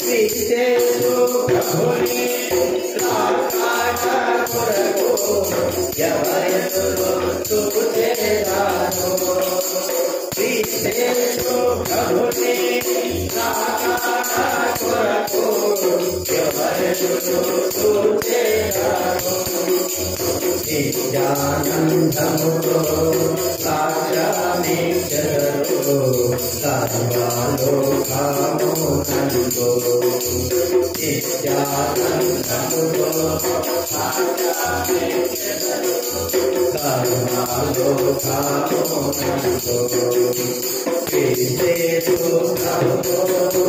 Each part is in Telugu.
క్రీస్తేసు ప్రభుని రాకాట కొరకు ఎవరెదురు చూచేదాను క్రీస్తేసు ప్రభుని రాకాట కొరకు ఎవరెదురు చూచేదాను నిత్యానందముతో సాక్షామించరు సర్వలోకమునందు నిత్యానందముతో సాక్షామించరు సర్వలోకమునందు క్రీస్తు ప్రభువు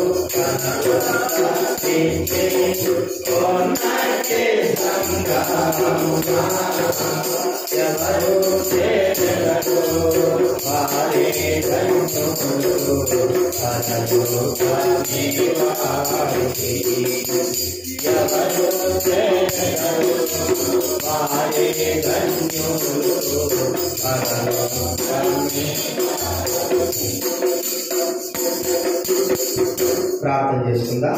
కనపడించే కొన్నకే సంగమునా ఎవరు చేరరు వారే ధన్యులు తనలు కనివారికి ఎవరు చేరరు వారే ధన్యులు తనలు ప్రార్థన చేసుకుందా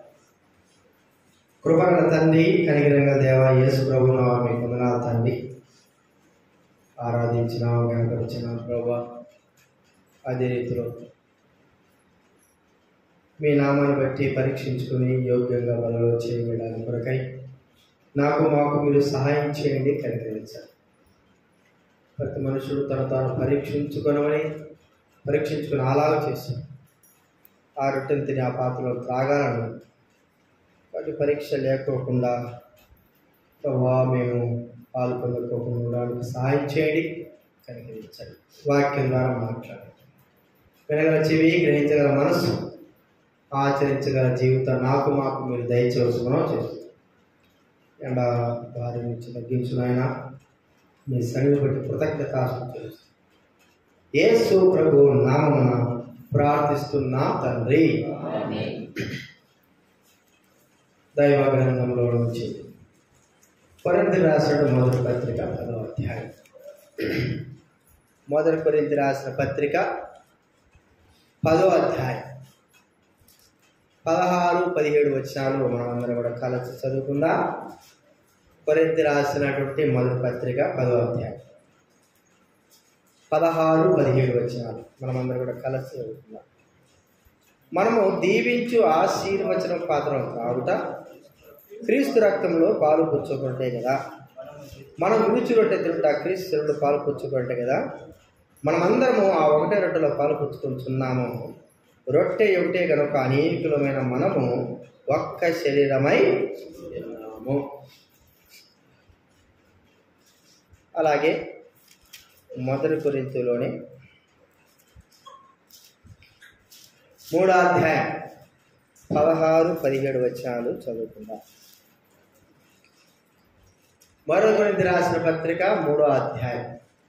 కృపగల తండ్రి కనిగిరంగ దేవ యేసు ప్రభు మీ వందనాలు తండ్రి ఆరాధించినాం కనపరిచినాం ప్రభా అదే రీతిలో మీ నామాన్ని బట్టి పరీక్షించుకుని యోగ్యంగా బలలో చేయడానికి కొరకై నాకు మాకు మీరు సహాయం చేయండి కనికరించాలి ప్రతి మనుషుడు తన తాను పరీక్షించుకొనమని పరీక్షించుకుని అలాగా చేశాను ఆ రొట్టెను తిని ఆ పాత్రలో త్రాగాలను వాటి పరీక్ష లేకోకుండా ప్రభా మేము పాలు పొందుకోకుండా ఉండడానికి సహాయం చేయండి కనికరించండి వాక్యం ద్వారా మాట్లాడండి వినగల చెవి గ్రహించగల మనసు ఆచరించగల జీవితం నాకు మాకు మీరు దయచేవలసిన చేస్తుంది ఎండ వారి నుంచి తగ్గించునైన మీ సన్నిధి బట్టి కృతజ్ఞత చేస్తుంది యేసు ప్రభు నామమున ప్రార్థిస్తున్నా తండ్రి దైవ గ్రంథంలో నుంచి కొరింథీ రాసిన మొదటి పత్రిక పదవ అధ్యాయం మొదటి కొరింథీ రాసిన పత్రిక పదో అధ్యాయం పదహారు పదిహేడు వచనాలు మనం అందరం కూడా కలిసి చదువుకుందాం కొరింథీ రాసినటువంటి మొదటి పత్రిక పదో అధ్యాయం పదహారు పదిహేడు వచనాలు మనమందరం కూడా కలిసి చదువుకుందాం మనము దీవించు ఆశీర్వచనం పాత్రం కావుట క్రీస్తు రక్తంలో పాలు పుచ్చుకుంటే కదా మనం విరుచి రొట్టె తింటా క్రీస్తు రొట్టె పాలు పుచ్చుకుంటే కదా మనమందరము ఆ ఒకటే రొట్టెలో పాలు పుచ్చుకుంటున్నాము రొట్టె ఒకటే కనుక అనేకులమైన మనము ఒక్క శరీరమై ఉన్నాము అలాగే మొదటి కొరింతలోని మూడో అధ్యాయం పదహారు పదిహేడు వచనాలు చదువుకుందాం మరో గురించి రాసిన పత్రిక మూడో అధ్యాయం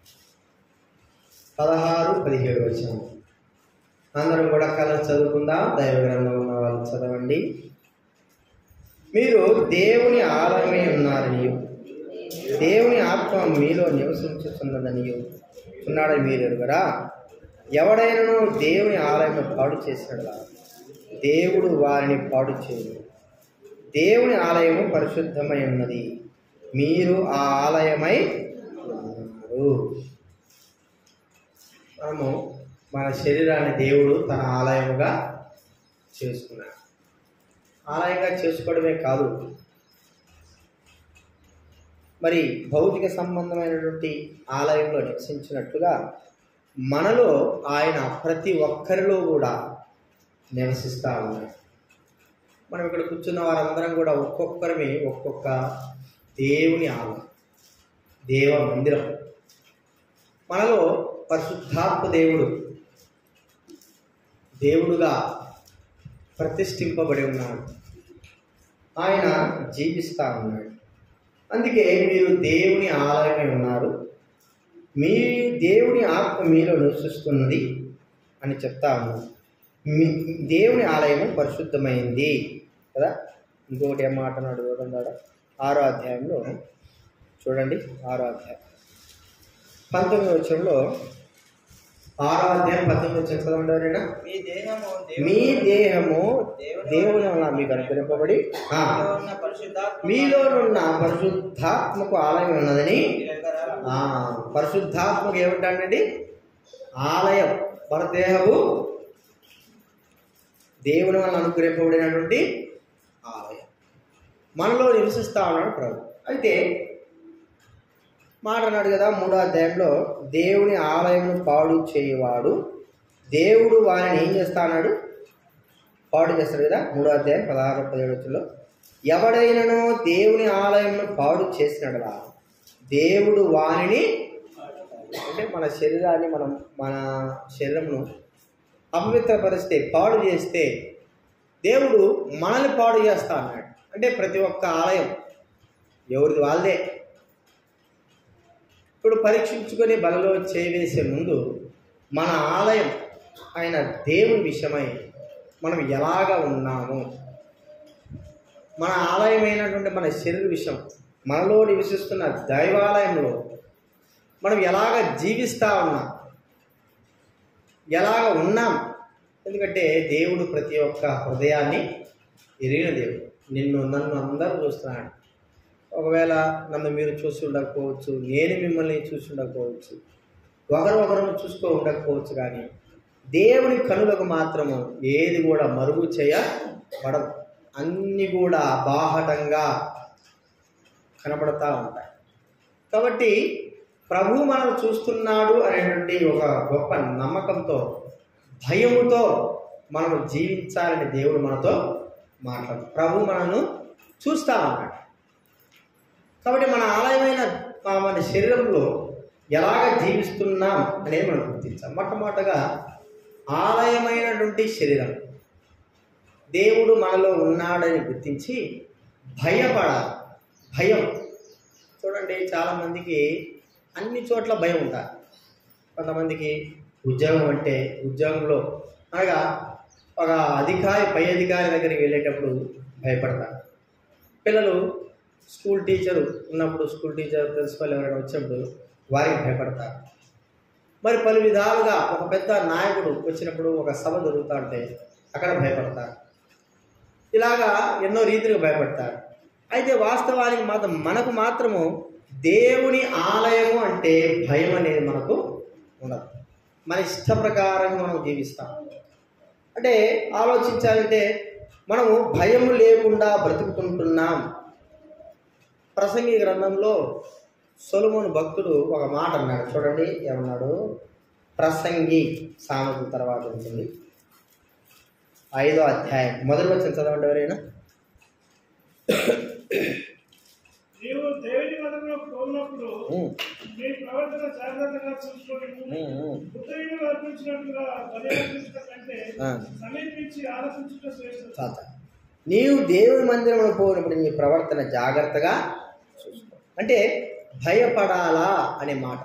పదహారు పదిహేడు వచనాలు అందరం కూడా కలర్ చదువుకుందాం దైవ గ్రంథం ఉన్న వాళ్ళు చదవండి మీరు దేవుని ఆలయమే ఉన్నారని దేవుని ఆత్మ మీలో నివసించుతున్నదని ఉన్నాడని మీరు ఎరుగరా ఎవడైనను దేవుని ఆలయం పాడు చేసినట్లా దేవుడు వారిని పాడు చేయడు దేవుని ఆలయము పరిశుద్ధమై ఉన్నది మీరు ఆ ఆలయమై ఉన్నారు మనము మన శరీరాన్ని దేవుడు తన ఆలయముగా చేసుకున్నాడు ఆలయంగా చేసుకోవడమే కాదు మరి భౌతిక సంబంధమైనటువంటి ఆలయంలో నివసించినట్లుగా మనలో ఆయన ప్రతి ఒక్కరిలో కూడా నివసిస్తూ ఉన్నాడు మనం ఇక్కడ కూర్చున్న వారందరం కూడా ఒక్కొక్కరిమి ఒక్కొక్క దేవుని ఆలయం దేవ మందిరం మనలో పరిశుద్ధాత్మ దేవుడు దేవుడుగా ప్రతిష్ఠింపబడి ఉన్నాడు ఆయన జీవిస్తూ ఉన్నాడు అందుకే మీరు దేవుని ఆలయమై ఉన్నారు మీ దేవుని ఆత్మ మీలో నివసిస్తున్నది అని చెప్తా ఉన్నాను మీ దేవుని ఆలయము పరిశుద్ధమైంది కదా ఇంకొకటి ఏం మాట అన్నాడు చూడండి ఆడ. ఆరో అధ్యాయంలో చూడండి ఆరో అధ్యాయం పంతొమ్మిది వచ్చంలో ఆరో అధ్యాయం పద్దెనిమిది వచ్చిన చదవండి ఎవరైనా మీ దేహము మీ దేహము దేవుని వల్ల మీకు అనుగ్రహింపబడి ఆ, మీలో ఉన్న పరిశుద్ధాత్మ మీలోనున్న పరిశుద్ధాత్మకు ఆలయం ఉన్నదని ఎరగరా? ఆ, పరిశుద్ధాత్మకు ఏమిటండి ఆలయం మన దేహము దేవుని వల్ల అనుగ్రహింపబడినటువంటి ఆలయం మనలో నివసిస్తా ఉన్నాడు ప్రభు అయితే మాట అన్నాడు కదా మూడో అధ్యాయంలో దేవుని ఆలయమును పాడు చేయవాడు దేవుడు వారిని ఏం చేస్తా అన్నాడు పాడు చేస్తాడు కదా మూడో అధ్యాయం పదహారు పదిహేడు వచ్చులో ఎవడైనను దేవుని ఆలయమును పాడు చేసినడలా దేవుడు వారిని అంటే మన శరీరాన్ని మనం మన శరీరమును అపవిత్రపరిస్తే పాడు చేస్తే దేవుడు మనల్ని పాడు చేస్తా అన్నాడు అంటే ప్రతి ఒక్క ఆలయం ఎవరిది వాళ్ళదే ఇప్పుడు పరీక్షించుకొని బలలో చేయవేసే ముందు మన ఆలయం ఆయన దేవుని విషయమై మనం ఎలాగ ఉన్నాము మన ఆలయమైనటువంటి మన శరీర విషయం మనలో నివసిస్తున్న దైవాలయంలో మనం ఎలాగ జీవిస్తా ఉన్నాం ఎలాగ ఉన్నాం ఎందుకంటే దేవుడు ప్రతి ఒక్క హృదయాన్ని ఎరిగిన దేవుడు నిన్ను నన్ను అందరూ చూస్తున్నాడు ఒకవేళ నన్ను మీరు చూసి ఉండకపోవచ్చు నేను మిమ్మల్ని చూసి ఉండకపోవచ్చు ఒకరు ఒకరు చూసుకో ఉండకపోవచ్చు కానీ దేవుని కనులకు మాత్రము ఏది కూడా మరుగు చేయబడదు అన్నీ కూడా బాహటంగా కనబడతా ఉంటాయి కాబట్టి ప్రభు మనం చూస్తున్నాడు అనేటువంటి ఒక గొప్ప నమ్మకంతో భయముతో మనం జీవించాలని దేవుడు మనతో మాట్లాడు ప్రభు మనను చూస్తా ఉన్నాడు కాబట్టి మన ఆలయమైన ఆ మన శరీరంలో ఎలాగ జీవిస్తున్నాం అనేది మనం గుర్తించాం మొట్టమొదటగా ఆలయమైనటువంటి శరీరం దేవుడు మనలో ఉన్నాడని గుర్తించి భయపడాలి భయం చూడండి చాలామందికి అన్ని చోట్ల భయం ఉంటారు కొంతమందికి ఉద్యోగం అంటే ఉద్యోగంలో అనగా ఒక అధికారి పై అధికారి దగ్గరికి వెళ్ళేటప్పుడు భయపడతారు పిల్లలు స్కూల్ టీచరు ఉన్నప్పుడు స్కూల్ టీచర్ ప్రిన్సిపల్ ఎవరైనా వచ్చినప్పుడు వారికి భయపడతారు మరి పలు విధాలుగా ఒక పెద్ద నాయకుడు వచ్చినప్పుడు ఒక సభ జరుగుతూ ఉంటే అక్కడ భయపడతారు ఇలాగా ఎన్నో రీతిగా భయపడతారు అయితే వాస్తవానికి మాత్రం మనకు మాత్రము దేవుని ఆలయము అంటే భయం అనేది మనకు ఉండదు మన ఇష్ట ప్రకారంగా మనం జీవిస్తాం అంటే ఆలోచించాలంటే మనము భయము లేకుండా బ్రతుకుతుంటున్నాం ప్రసంగి గ్రంథంలో సొలమోను భక్తుడు ఒక మాట అన్నాడు చూడండి ఏమన్నాడు ప్రసంగి సామెత తర్వాత ఉంటుంది ఐదో అధ్యాయం మొదటి వచ్చిన చదవండి ఎవరైనా నీవు దేవుని వదనలో పోయినప్పుడు ఉమ్, నీ ప్రవర్తన జాగ్రత్తగా చూసుకొని ఉమ్, ఉమ్. ఉత్తరీయులు అర్పించినట్లుగా బలి అర్పించట కంటే ఆ, సమీపించి ఆలోచించుట శ్రేష్టం తాత నీవు దేవుని మందిరంలో పోయినప్పుడు నీ ప్రవర్తన జాగ్రత్తగా చూసుకో అంటే భయపడాలా అనే మాట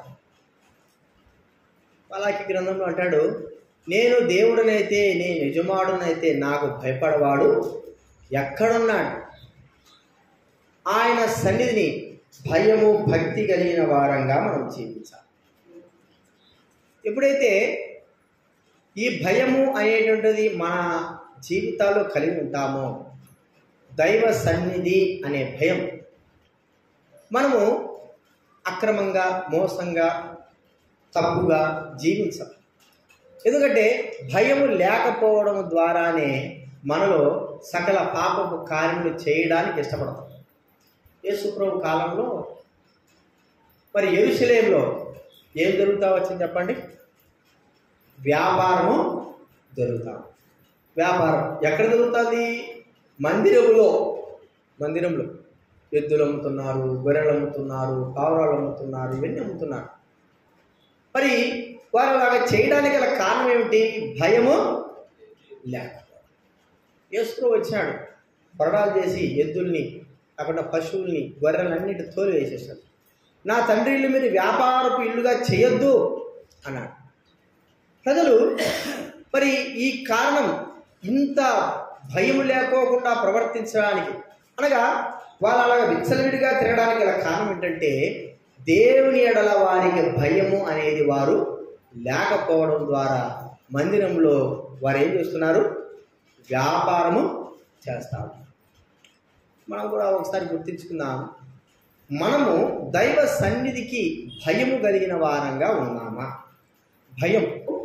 అలాకి గ్రంథంలో అంటాడు నేను దేవుడనైతే నేను యజమాడునైతే నాకు భయపడవాడు ఎక్కడున్నాడు ఆయన సన్నిధిని భయము భక్తి కలిగిన వారంగా మనం జీవించాలి ఎప్పుడైతే ఈ భయము అనేటువంటిది మన జీవితాల్లో కలిగి ఉంటామో దైవ సన్నిధి అనే భయం మనము అక్రమంగా మోసంగా తప్పుగా జీవించాం ఎందుకంటే భయము లేకపోవడం ద్వారానే మనలో సకల పాపపు కార్యములు చేయడానికి ఇష్టపడతాం యేసుప్రభు కాలంలో మరి ఎరుసలేంలో ఏం జరుగుతా వచ్చింది చెప్పండి వ్యాపారము జరుగుతాం వ్యాపారం ఎక్కడ జరుగుతుంది మందిరములో మందిరంలో ఎద్దులు అమ్ముతున్నారు గొర్రెలు అమ్ముతున్నారు పావురాలు అమ్ముతున్నారు ఇవన్నీ అమ్ముతున్నారు మరి వారు అలాగా చేయడానికి గల కారణం ఏమిటి భయము లేక యేసుప్రభు వచ్చినాడు కొరడాలు చేసి ఎద్దుల్ని అక్కడ పశువుల్ని గొర్రెలన్నిటి తోలు వేసేసాడు నా తండ్రి ఇల్లు మీరు వ్యాపారపు ఇల్లుగా చేయొద్దు అన్నాడు ప్రజలు మరి ఈ కారణం ఇంత భయం లేకోకుండా ప్రవర్తించడానికి అనగా వాళ్ళు అలాగ విచ్చలవిడిగా తిరగడానికి గల కారణం ఏంటంటే దేవుని ఎడల వారికి భయము అనేది వారు లేకపోవడం ద్వారా మందిరంలో వారు ఏం చేస్తున్నారు వ్యాపారము చేస్తారు మనం కూడా ఒకసారి గుర్తించుకుందాం మనము దైవ సన్నిధికి భయము కలిగిన వారంగా ఉన్నామా భయం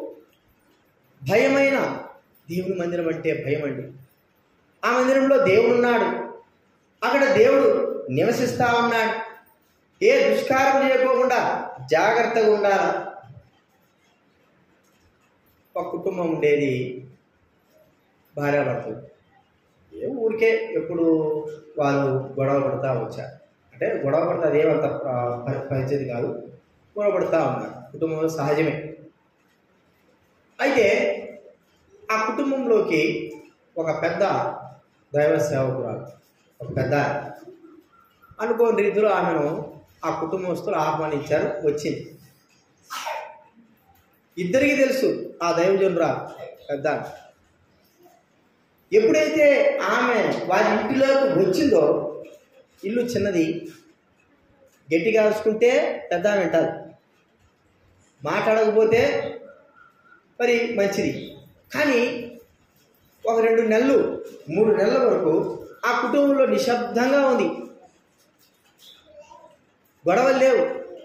భయమైన దేవుని మందిరం అంటే భయం అండి ఆ మందిరంలో దేవుడు ఉన్నాడు అక్కడ దేవుడు నివసిస్తా ఉన్నాడు ఏ దుష్కారం చేయకోకుండా జాగ్రత్తగా ఉండాలి ఒక కుటుంబం ఉండేది భార్యాభర్తలు ఏ ఊరికే ఎప్పుడు వాళ్ళు గొడవ పడుతూ వచ్చారు అంటే గొడవ పడితే అదేమంత ప- ప- పరిస్థితి కాదు గొడవ పడుతూ ఉన్నారు కుటుంబంలో సహజమే అయితే ఆ కుటుంబంలోకి ఒక పెద్ద దైవ సేవకురాలు ఒక పెద్ద అనుకోని రీతిలో ఆమెను ఆ కుటుంబస్తులు ఆహ్వానించారు వచ్చింది ఇద్దరికి తెలుసు ఆ దైవజనురాలు పెద్ద ఆమె. ఎప్పుడైతే ఆమె వారి ఇంటిలోకి వచ్చిందో ఇల్లు చిన్నది గట్టిగా అరుచుకుంటే పెద్ద ఆమె వింటారు మాట్లాడకపోతే మరి మంచిది కానీ ఒక రెండు నెలలు మూడు నెలల వరకు ఆ కుటుంబంలో నిశ్శబ్దంగా ఉంది గొడవలు లేవు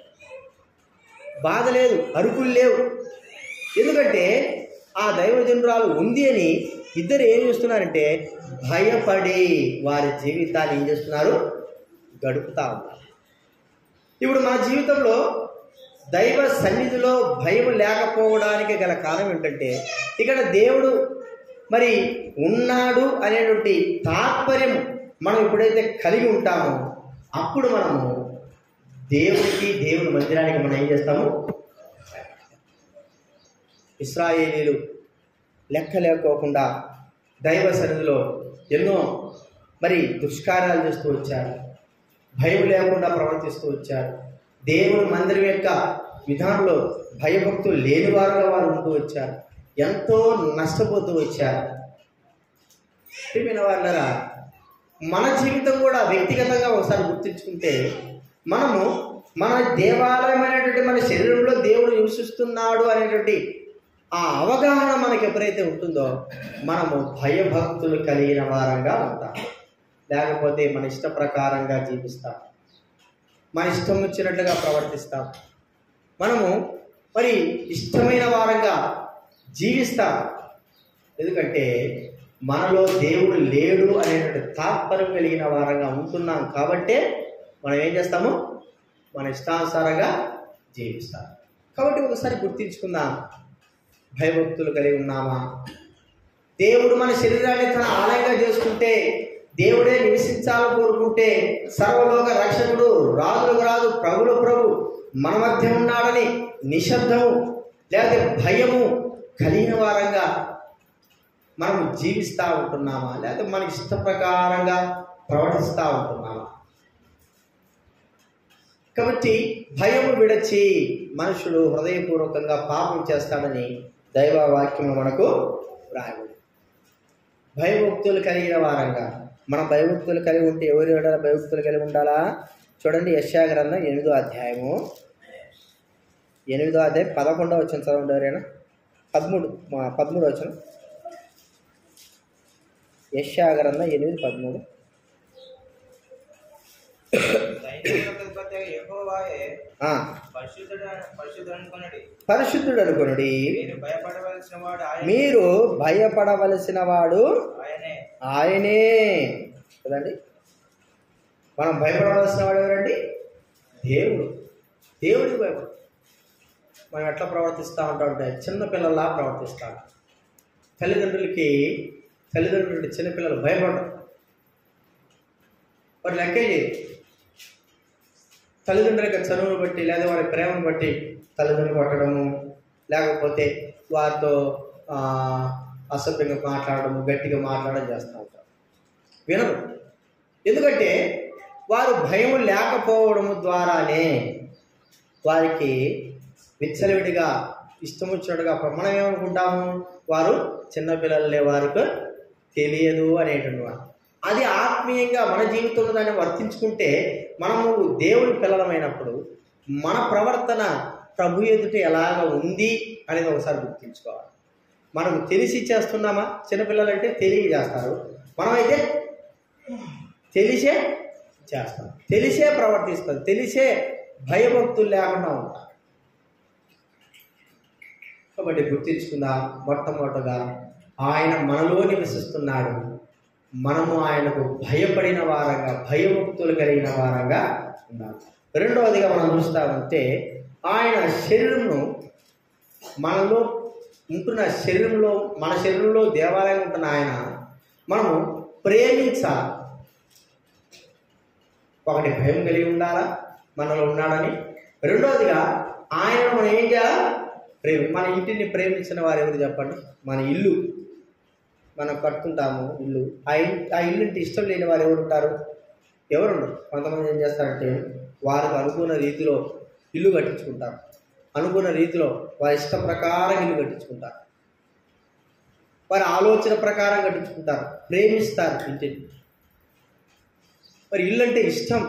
బాధ లేదు అరుకులు లేవు ఎందుకంటే ఆ దైవజనురాలు ఉంది అని ఇద్దరు ఏం చేస్తున్నారంటే భయపడి వారి జీవితాన్ని ఏం చేస్తున్నారు గడుపుతా ఉన్నారు ఇప్పుడు మన జీవితంలో దైవ సన్నిధిలో భయం లేకపోవడానికి గల కారణం ఏంటంటే ఇక్కడ దేవుడు మరి ఉన్నాడు అనేటువంటి తాత్పర్యం మనం ఎప్పుడైతే కలిగి ఉంటామో అప్పుడు మనము దేవుడికి దేవుని మందిరానికి మనం ఏం చేస్తాము ఇస్రాయేలీలు లెక్క లేకోకుండా దైవ సన్నిధిలో ఎన్నో మరి దుష్కార్యాలు చేస్తూ వచ్చారు భయం లేకుండా ప్రవర్తిస్తూ వచ్చారు దేవుని మందిరం యొక్క విధానంలో భయభక్తులు లేని వారుగా వారు ఉంటూ వచ్చారు ఎంతో నష్టపోతూ వచ్చారు ప్రియమైన వాళ్ళరా మన జీవితం కూడా వ్యక్తిగతంగా ఒకసారి గుర్తించుకుంటే మనము మన దేవాలయం అనేటువంటి మన శరీరంలో దేవుడు నివసిస్తున్నాడు అనేటువంటి ఆ అవగాహన మనకి ఎప్పుడైతే ఉంటుందో మనము భయభక్తులు కలిగిన వారంగా ఉంటాం లేకపోతే మన ఇష్ట ప్రకారంగా జీవిస్తాం మన ఇష్టం వచ్చినట్లుగా ప్రవర్తిస్తాం మనము మరి ఇష్టమైన వారంగా జీవిస్తాం ఎందుకంటే మనలో దేవుడు లేడు అనేటువంటి తాత్పర్యం కలిగిన వారంగా ఉంటున్నాం కాబట్టే మనం ఏం చేస్తాము మన ఇష్టానుసారంగా జీవిస్తాం కాబట్టి ఒకసారి గుర్తించుకుందాం భయభక్తులు కలిగి ఉన్నామా దేవుడు మన శరీరాన్ని తన ఆలయంగా చేసుకుంటే దేవుడే నివసించాలని కోరుకుంటే సర్వలోక రక్షకుడు రాజులకు రాజు ప్రభులు ప్రభు మన మధ్య ఉన్నాడని నిశ్శబ్దము లేకపోతే భయము కలిగిన వారంగా మనము జీవిస్తూ ఉంటున్నామా లేకపోతే మనకి ఇష్ట ప్రకారంగా ప్రవర్తిస్తూ ఉంటున్నామా కాబట్టి భయము విడచి మనుషుడు హృదయపూర్వకంగా పాపం చేస్తాడని దైవ వాక్యము మనకు రాయబడి భయభక్తులు కలిగిన వారంగా మన భయభక్తులు కలిగి ఉంటే ఎవరు ఎవరైనా భయభక్తులు కలిగి ఉండాలా చూడండి యశా గ్రంథం ఎనిమిదో అధ్యాయము ఎనిమిదో అధ్యాయం పదకొండో వచ్చిన చదవండి ఎవరైనా పదమూడు మా పదమూడు వచ్చిన యశా గ్రంథం ఎనిమిది పదమూడు సైనికులకు అధిపతి యెహోవాయే ఆ, పరిశుద్ధుడు పరిశుద్ధుడు అనుకున్నాడు పరిశుద్ధుడు అనుకొనుడి మీరు భయపడవలసిన వాడు ఆయన మీరు భయపడవలసిన వాడు ఆయనే ఆయనే కదండి మనం భయపడవలసిన వాడు ఎవరండి దేవుడు దేవుడికి భయపడ మనం ఎట్లా ప్రవర్తిస్తూ ఉంటాం అంటే చిన్నపిల్లలా ప్రవర్తిస్తాం తల్లిదండ్రులకి తల్లిదండ్రులు చిన్నపిల్లలు భయపడరు వారు లెక్కే చేయరు తల్లిదండ్రుల యొక్క చదువును బట్టి లేదా వారి ప్రేమను బట్టి తల్లిదండ్రులు కొట్టడము లేకపోతే వారితో ఆ, అసభ్యంగా మాట్లాడడము గట్టిగా మాట్లాడడం చేస్తూ ఉంటారు వినరు ఎందుకంటే వారు భయం లేకపోవడము ద్వారానే వారికి విచ్చలవిడిగా ఇష్టం వచ్చినట్టుగా మనం ఏమనుకుంటాము వారు చిన్నపిల్లలే వారికి తెలియదు అనేటువంటి వారు అది ఆత్మీయంగా మన జీవితంలో దాన్ని వర్తించుకుంటే మనము దేవుని పిల్లలమైనప్పుడు మన ప్రవర్తన ప్రభు ఎదుట ఎలాగ ఉంది అనేది ఒకసారి గుర్తుంచుకోవాలి మనకు తెలిసి చేస్తున్నామా చిన్నపిల్లలంటే తెలియ చేస్తారు మనమైతే తెలిసే చేస్తాం తెలిసే ప్రవర్తిస్తాం తెలిసే భయభక్తులు లేకుండా ఉంటాం కాబట్టి గుర్తించుకుందాం మొట్టమొదటగా ఆయన మనలో నివసిస్తున్నాడు మనము ఆయనకు భయపడిన వారంగా భయభక్తులు కలిగిన వారంగా ఉండాలి రెండవదిగా మనం చూస్తామంటే ఆయన శరీరంను మనలో ఉంటున్న శరీరంలో మన శరీరంలో దేవాలయం ఉంటున్న ఆయన మనము ప్రేమించాలి ఒకటి భయం కలిగి ఉండాలా మనలో ఉన్నాడని రెండవదిగా ఆయన మనం ఏం చేయాలి ప్రేమ మన ఇంటిని ప్రేమించిన వారు ఎవరు చెప్పండి మన ఇల్లు మనం కట్టుకుంటాము ఇల్లు ఆ ఇల్లు ఆ ఇల్లు అంటే ఇష్టం లేని వారు ఎవరు ఉంటారు ఎవరు ఉండరు కొంతమంది ఏం చేస్తారంటే వారికి అనుకున్న రీతిలో ఇల్లు కట్టించుకుంటారు అనుకున్న రీతిలో వారి ఇష్ట ప్రకారం ఇల్లు కట్టించుకుంటారు వారి ఆలోచన ప్రకారం కట్టించుకుంటారు ప్రేమిస్తారు ఇంటిని మరి ఇల్లు అంటే ఇష్టం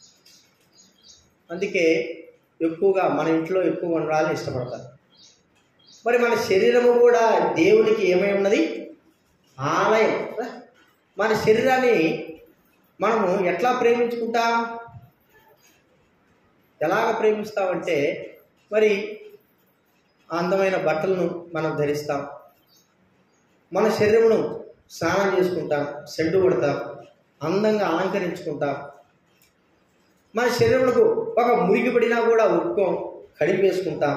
అందుకే ఎక్కువగా మన ఇంట్లో ఎక్కువ ఉండాలని ఇష్టపడతారు మరి మన శరీరము కూడా దేవునికి ఏమై ఉన్నది ఆలయం కదా? మన శరీరాన్ని మనము ఎట్లా ప్రేమించుకుంటాం ఎలాగ ప్రేమిస్తామంటే మరి అందమైన బట్టలను మనం ధరిస్తాం మన శరీరమును స్నానం చేసుకుంటాం సెంటు కొడతాం అందంగా అలంకరించుకుంటాం మన శరీరములకు ఒక మురికి పడినా కూడా ఒప్పుకోం కడిపేసుకుంటాం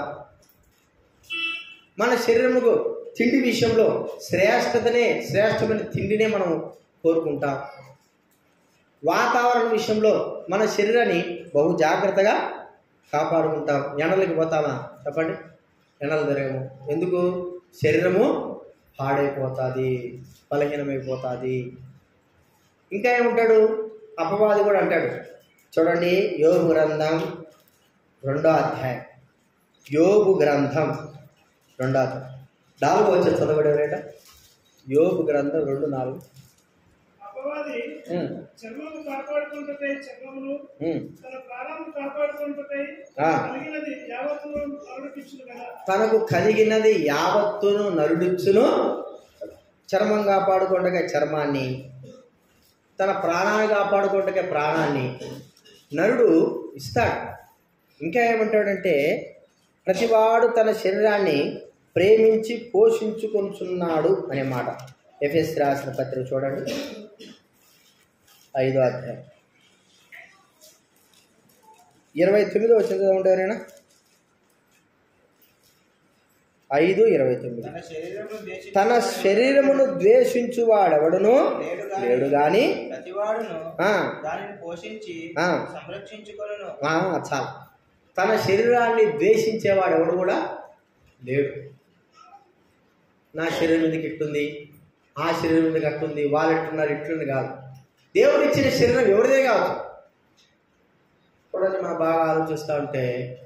మన శరీరముకు తిండి విషయంలో శ్రేష్టతనే శ్రేష్టమైన తిండినే మనం కోరుకుంటాం వాతావరణ విషయంలో మన శరీరాన్ని బహు జాగ్రత్తగా కాపాడుకుంటాం ఎండలకి పోతామా చెప్పండి ఎండలు తిరగము ఎందుకు శరీరము పాడైపోతుంది బలహీనమైపోతుంది ఇంకా ఏమంటాడు అపవాది కూడా అంటాడు చూడండి యోగు గ్రంథం రెండో అధ్యాయం యోగు గ్రంథం రెండో అధ్యాయం నాలుగు వచ్చి చదవడమేట యోగు గ్రంథం రెండు నాలుగు అపవాది ఉమ్, చర్మము కాపాడుకుంటే చర్మమును ఉమ్. తన ప్రాణము కాపాడుకుంటే ఆ. కలిగినది యావత్తును ఆలోచించును కదా తనకు కలిగినది యావత్తును నరుడిచ్చును చర్మం కాపాడుకుండగా చర్మాన్ని తన ప్రాణాన్ని కాపాడుకుండగా ప్రాణాన్ని నరుడు ఇస్తాడు ఇంకా ఏమంటాడంటే ప్రతివాడు తన శరీరాన్ని ప్రేమించి పోషించుకొంచున్నాడు అనే మాట ఎఫ్ఎస్ రాసిన పత్రిక చూడండి ఐదో అధ్యాయం ఇరవై తొమ్మిదో వచ్చింది చదవండి ఎవరైనా ఐదు ఇరవై తొమ్మిది తన శరీరమును ద్వేషించు తన శరీరమును ద్వేషించువాడెవడును లేడు గాని ప్రతివాడును ఆ, దానిని పోషించి ఆ. సంరక్షించుకొనును ఆ, చాలు తన శరీరాన్ని ద్వేషించేవాడు ఎవడు కూడా లేడు నా శరీరం ఎందుకు ఇట్టుంది ఆ శరీరం ఎందుకు అట్టుంది వాళ్ళు ఎట్టున్నారు ఇట్లుంది కాదు దేవుడు ఇచ్చిన శరీరం ఎవరిదే కాదు చూడండి మనం బాగా ఆలోచిస్తూ ఉంటే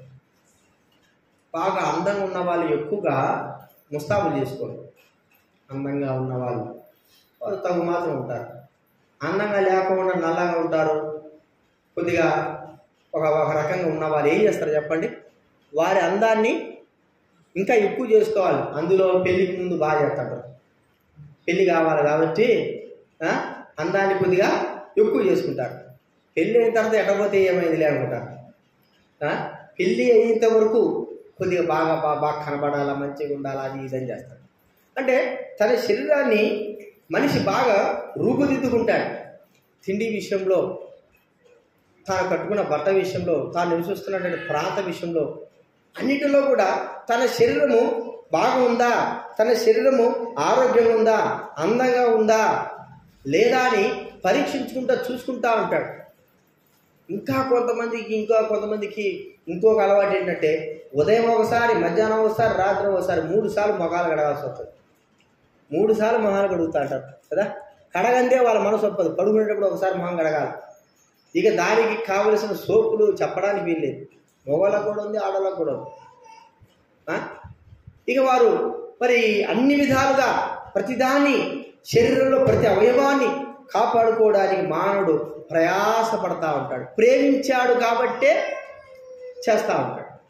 బాగా అందంగా ఉన్న వాళ్ళు ఎక్కువగా ముస్తాబులు చేసుకోరు అందంగా ఉన్న వాళ్ళు వాళ్ళు తగు మాత్రం ఉంటారు అందంగా లేకుండా నల్లగా ఉంటారు కొద్దిగా ఒక ఒక రకంగా ఉన్న వాళ్ళు ఏం చేస్తారు చెప్పండి వారి అందాన్ని ఇంకా ఎక్కువ చేసుకోవాలి అందులో పెళ్ళికి ముందు బాగా చేస్తారు పెళ్ళి కావాలి కాబట్టి ఆ, అందాన్ని కొద్దిగా ఎక్కువ చేసుకుంటారు పెళ్ళి అయిన తర్వాత ఎటపోతే ఏమైంది అనుకుంటారు ఆ, పెళ్ళి అయ్యేంత వరకు కొద్దిగా బాగా బాగా బాగా కనబడాలా మంచిగా ఉండాలా అది ఇది అని చేస్తాడు అంటే తన శరీరాన్ని మనిషి బాగా రూపుదిద్దుకుంటాడు తిండి విషయంలో తాను కట్టుకున్న బట్ట విషయంలో తాను నివసిస్తున్నటువంటి ప్రాంత విషయంలో అన్నిటిలో కూడా తన శరీరము బాగుందా తన శరీరము ఆరోగ్యంగా ఉందా అందంగా ఉందా లేదా అని పరీక్షించుకుంటా చూసుకుంటా ఉంటాడు ఇంకా కొంతమందికి ఇంకా కొంతమందికి ఇంకొక అలవాటు ఏంటంటే ఉదయం ఒకసారి మధ్యాహ్నం ఒకసారి రాత్రి ఒకసారి మూడు సార్లు మొఖాలు కడగాల్సి వస్తుంది మూడు సార్లు మొహాలు కడుగుతా అంటారు కదా కడగందే వాళ్ళ మనసు ఒప్పదు పడుకునేటప్పుడు ఒకసారి మొహం కడగాలి ఇక దానికి కావలసిన సోపులు చెప్పడానికి వీల్లేదు మగవాళ్ళకు కూడా ఉంది ఆడవాళ్ళకు కూడా ఉంది ఆ? ఇక వారు మరి అన్ని విధాలుగా ప్రతిదాన్ని శరీరంలో ప్రతి అవయవాన్ని కాపాడుకోవడానికి మానవుడు ప్రయాసపడతా ఉంటాడు ప్రేమించాడు కాబట్టే చేస్తూ ఉంటాడు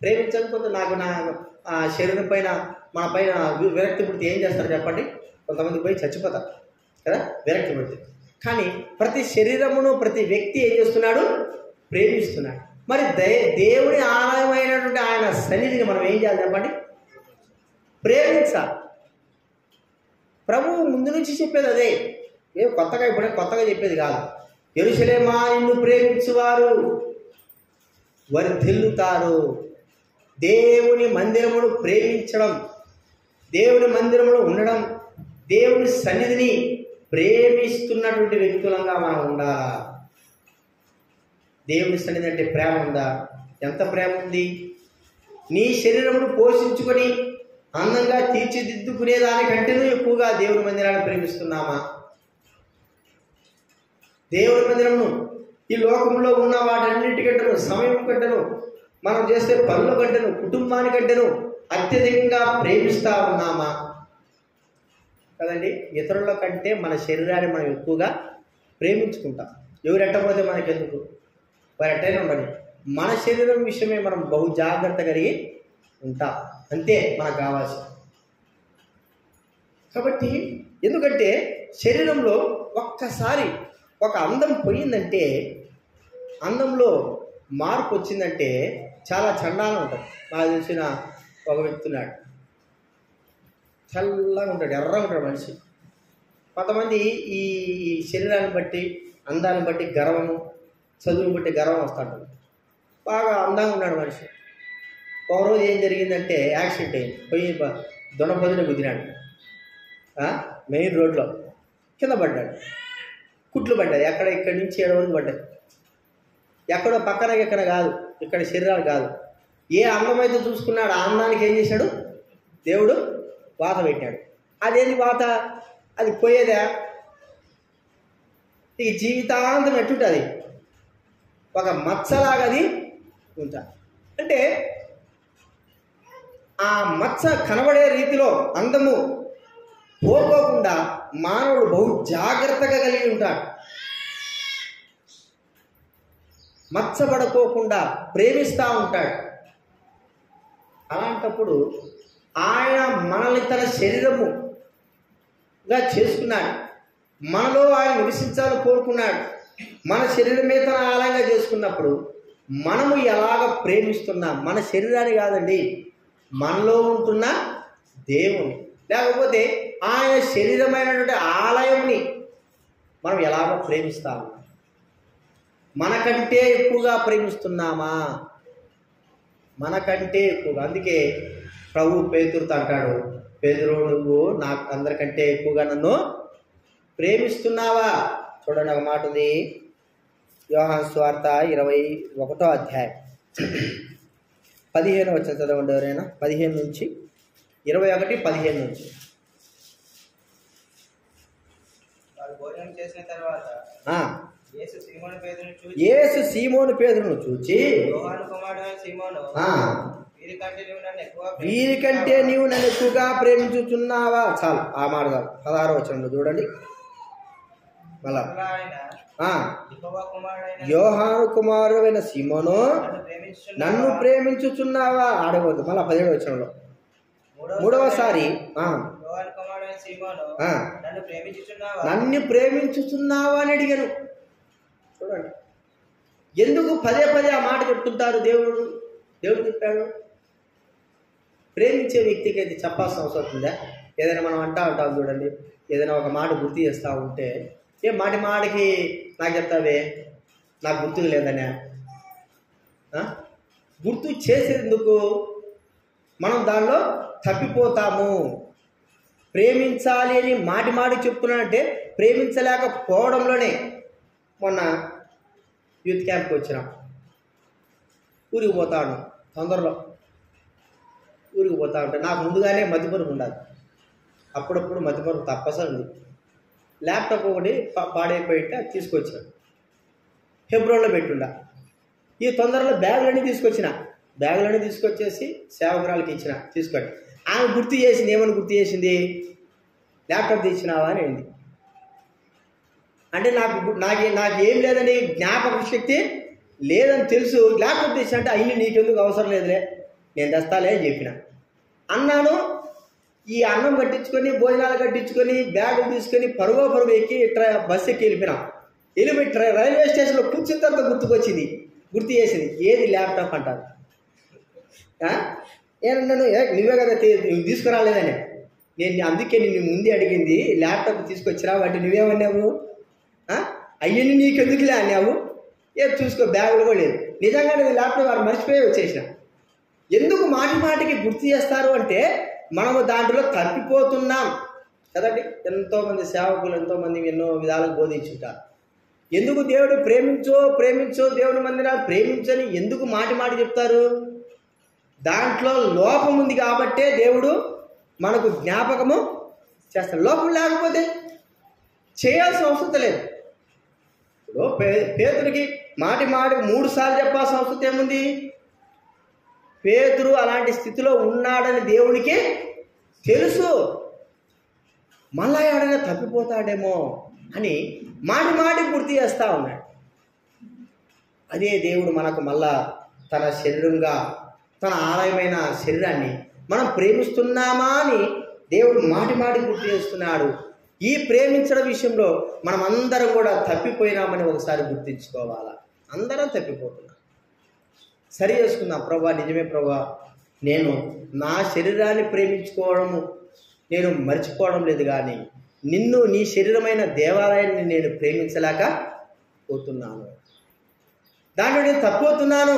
ప్రేమించకపోతే నాకు నా ఆ, శరీరం పైన మన పైన వి- విరక్తి పుడితే ఏం చేస్తారు చెప్పండి కొంతమంది పోయి చచ్చిపోతారు కదా విరక్తి పుడితే కానీ ప్రతి శరీరమును ప్రతి వ్యక్తి ఏం చేస్తున్నాడు ప్రేమిస్తున్నాడు మరి దే దేవుని ఆలయమైనటువంటి ఆయన సన్నిధిని మనం ఏం చేయాలి చెప్పండి ప్రేమించాలి ప్రభువు ముందు నుంచి చెప్పేది అదే ఏం కొత్తగా ఇప్పుడే కొత్తగా చెప్పేది కాదు ఎరుసలేమా నిన్ను ప్రేమించువారు వర్ధిల్లుతారు దేవుని మందిరమును ప్రేమించడం దేవుని మందిరములో ఉండడం దేవుని సన్నిధిని ప్రేమిస్తున్నటువంటి వ్యక్తులంగా మనం ఉండాలా దేవుని సన్నిధి అంటే ప్రేమ ఉందా ఎంత ప్రేమ ఉంది నీ శరీరమును పోషించుకొని అందంగా తీర్చిదిద్దుకునే దానికంటేనూ ఎక్కువగా దేవుని మందిరాన్ని ప్రేమిస్తున్నామా దేవుని మందిరమును ఈ లోకంలో ఉన్న వాటన్నిటికంటేను సమయం కంటేను మనం చేసే పనుల కంటేను కుటుంబానికంటేను అత్యధికంగా ప్రేమిస్తా ఉన్నామా కదండి ఇతరుల కంటే మన శరీరాన్ని మనం ఎక్కువగా ప్రేమించుకుంటాం ఎవరు ఎట్టపోతే మనకెందుకు వారు ఎట్టయినా ఉండని మన శరీరం విషయమే మనం బహు జాగ్రత్త కలిగి ఉంటాం అంతే మనకు కావాల్సింది కాబట్టి ఎందుకంటే శరీరంలో ఒక్కసారి ఒక అందం పోయిందంటే అందంలో మార్పు వచ్చిందంటే చాలా చండాలం ఉంటుంది నాకు తెలిసిన ఒక వ్యక్తి ఉన్నాడు చల్లగా ఉంటాడు ఎర్రగా ఉంటాడు మనిషి కొంతమంది ఈ ఈ శరీరాన్ని బట్టి అందాన్ని బట్టి గర్వము చదువుని బట్టి గర్వం వస్తాడు బాగా అందంగా ఉన్నాడు మనిషి ఒక రోజు ఏం జరిగిందంటే యాక్సిడెంట్ అయింది పోయి బ- దొనపదిన గుద్దినాడు ఆ? మెయిన్ రోడ్లో కింద పడ్డాడు కుట్లు పడ్డాయి ఎక్కడ ఇక్కడి నుంచి ఏడు వరకు పడ్డాయి ఎక్కడో పక్కన ఎక్కడ కాదు ఇక్కడ శరీరాలు కాదు ఏ అందమైతే చూసుకున్నాడు ఆ అందానికి ఏం చేశాడు దేవుడు వాత పెట్టాడు అదేంటి వాత అది పోయేదా ఇక జీవితాంతం ఎట్టుంటుంది ఒక మచ్చలాగా అది ఉంటా అంటే ఆ మచ్చ కనబడే రీతిలో అందము పోకోకుండా మానవుడు బహు జాగ్రత్తగా కలిగి ఉంటాడు మచ్చబడుకోకుండా ప్రేమిస్తూ ఉంటాడు అలాంటప్పుడు ఆయన మనల్ని తన శరీరముగా చేసుకున్నాడు మనలో ఆయన నివసించాలని కోరుకున్నాడు మన శరీరమే తన ఆలయంగా చేసుకున్నప్పుడు మనము ఎలాగ ప్రేమిస్తున్నాం మన శరీరాన్ని కాదండి మనలో ఉంటున్న దేవుని లేకపోతే ఆయన శరీరమైనటువంటి ఆలయంని మనం ఎలాగో ప్రేమిస్తాము మనకంటే ఎక్కువగా ప్రేమిస్తున్నామా మనకంటే ఎక్కువగా అందుకే ప్రభు పేతురుతో అంటాడు పేదరు నువ్వు నాకు అందరికంటే ఎక్కువగా నన్ను ప్రేమిస్తున్నావా చూడండి ఒక మాట ఉంది యోహాన్ స్వార్త ఇరవై ఒకటో అధ్యాయం పదిహేను వచ్చిన చదవండి ఎవరైనా పదిహేను నుంచి ఇరవై ఒకటి పదిహేను నుంచి వారు భోజనం చేసిన తర్వాత ఆ, యేసు సీమోను పేదను చూసి యేసు సీమోను పేదరును చూచి యోహాను కుమారుడు సీమోను ఆ, వీరికంటే నువ్వు నన్ను ఎక్కువ వీరికంటే నీవు నన్ను ఎక్కువగా ప్రేమించుచున్నావా చాలు ఆ మాట చాలు పదహారో వచనంలో చూడండి మళ్ళా మరలా ఆయన ఆ, యెహోవా కుమారుడైన యోహాను కుమారుడైన సీమోను నన్ను ప్రేమించుచున్నావా? నన్ను ప్రేమించుచున్నావా ఆడవద్దు మళ్ళా పదిహేడు వచనంలో మూడవసారి ఆ, యోహాను కుమారుడైన సీమోను ఆ, నన్ను ప్రేమించుచున్నావా నన్ను ప్రేమించుచున్నావా అని అడిగాను చూడండి ఎందుకు పదే పదే ఆ మాట చెప్తుంటారు దేవుడు దేవుడు చెప్పాడు ప్రేమించే వ్యక్తికి అది చెప్పాల్సిన అవసరం ఉందా ఏదైనా మనం అంటా ఉంటాం చూడండి ఏదైనా ఒక మాట గుర్తు చేస్తూ ఉంటే ఏ మాటి మాటికి నాకు చెప్తావే నాకు గుర్తుకు లేదనే ఆ? గుర్తు చేసేందుకు మనం దానిలో తప్పిపోతాము ప్రేమించాలి అని మాటి మాటి చెప్తున్నానంటే ప్రేమించలేకపోవడంలోనే మొన్న యూత్ క్యాంప్కి వచ్చినాం ఊరికి పోతాను తొందరలో ఊరికి పోతా ఉంటే నాకు ముందుగానే మతిమరుపు ఉండాలి అప్పుడప్పుడు మతిమరుపు తప్పసరి ఉంది ల్యాప్టాప్ ఒకటి పా- పాడైపోయింటే అది తీసుకొచ్చాను ఫిబ్రవరిలో పెట్టుండా ఈ తొందరలో బ్యాగులన్నీ తీసుకొచ్చిన బ్యాగులన్నీ తీసుకొచ్చేసి సేవకురాలకి ఇచ్చిన తీసుకోండి ఆమె గుర్తు చేసింది ఏమని గుర్తు చేసింది ల్యాప్టాప్ తెచ్చినావా అని అయింది అంటే నాకు గు- నాకు నాకు ఏం లేదని జ్ఞాపక శక్తి లేదని తెలుసు ల్యాప్టాప్ తెచ్చిన అంటే అయ్యి నీకెందుకు అవసరం లేదులే నేను తెస్తాలే అని చెప్పిన అన్నాను ఈ అన్నం కట్టించుకొని భోజనాలు కట్టించుకొని బ్యాగులు తీసుకొని పరుగో పరుగు ఎక్కి ట్రై బస్సు ఎక్కి వెళ్ళిపోయినా వెళ్ళిపోయి ట్రై రైల్వే స్టేషన్లో కూర్చున్న తర్వాత గుర్తుకొచ్చింది గుర్తు చేసింది ఏది ల్యాప్టాప్ అంటారు ఆ? ఏమన్నాను ఏ నువ్వే కదా తీ- నువ్వు తీసుకురాలేదని నేను అందుకే నిన్ను ముందే అడిగింది ల్యాప్టాప్ తీసుకొచ్చిరా అంటే నువ్వేమన్నావు ఆ? అయ్యని నీకెందుకులే అన్నావు ఏ చూసుకో బ్యాగులు కూడా లేదు నిజంగా నేను ల్యాప్టాప్ వారు మర్చిపోయి వచ్చేసిన ఎందుకు మాటి మాటికి గుర్తు చేస్తారు అంటే మనము దాంట్లో తప్పిపోతున్నాం కదండి ఎంతోమంది సేవకులు ఎంతోమంది ఎన్నో విధాలుగా బోధించుంటారు ఎందుకు దేవుడు ప్రేమించో ప్రేమించో దేవుని మందిరాలు ప్రేమించని ఎందుకు మాటి మాటి చెప్తారు దాంట్లో లోపం ఉంది కాబట్టే దేవుడు మనకు జ్ఞాపకము చేస్తాడు లోపం లేకపోతే చేయాల్సిన అవసరం లేదు ఇప్పుడు పే పేతుడికి మాటి మాటి మూడు సార్లు చెప్పాల్సిన అవసరం ఏముంది పేతురు అలాంటి స్థితిలో ఉన్నాడని దేవుడికి తెలుసు మళ్ళా ఎవడైనా తప్పిపోతాడేమో అని మాటి మాటి గుర్తు చేస్తా ఉన్నాడు అదే దేవుడు మనకు మళ్ళా తన శరీరంగా తన ఆలయమైన శరీరాన్ని మనం ప్రేమిస్తున్నామా అని దేవుడు మాటి మాటి గుర్తు చేస్తున్నాడు ఈ ప్రేమించడం విషయంలో మనం అందరం కూడా తప్పిపోయినామని ఒకసారి గుర్తించుకోవాలా అందరం తప్పిపోతున్నాం సరి చేసుకుందాం ప్రభా నిజమే ప్రభా నేను నా శరీరాన్ని ప్రేమించుకోవడము నేను మర్చిపోవడం లేదు కానీ నిన్ను నీ శరీరమైన దేవాలయాన్ని నేను ప్రేమించలేక పోతున్నాను దాంట్లో నేను తప్పిపోతున్నాను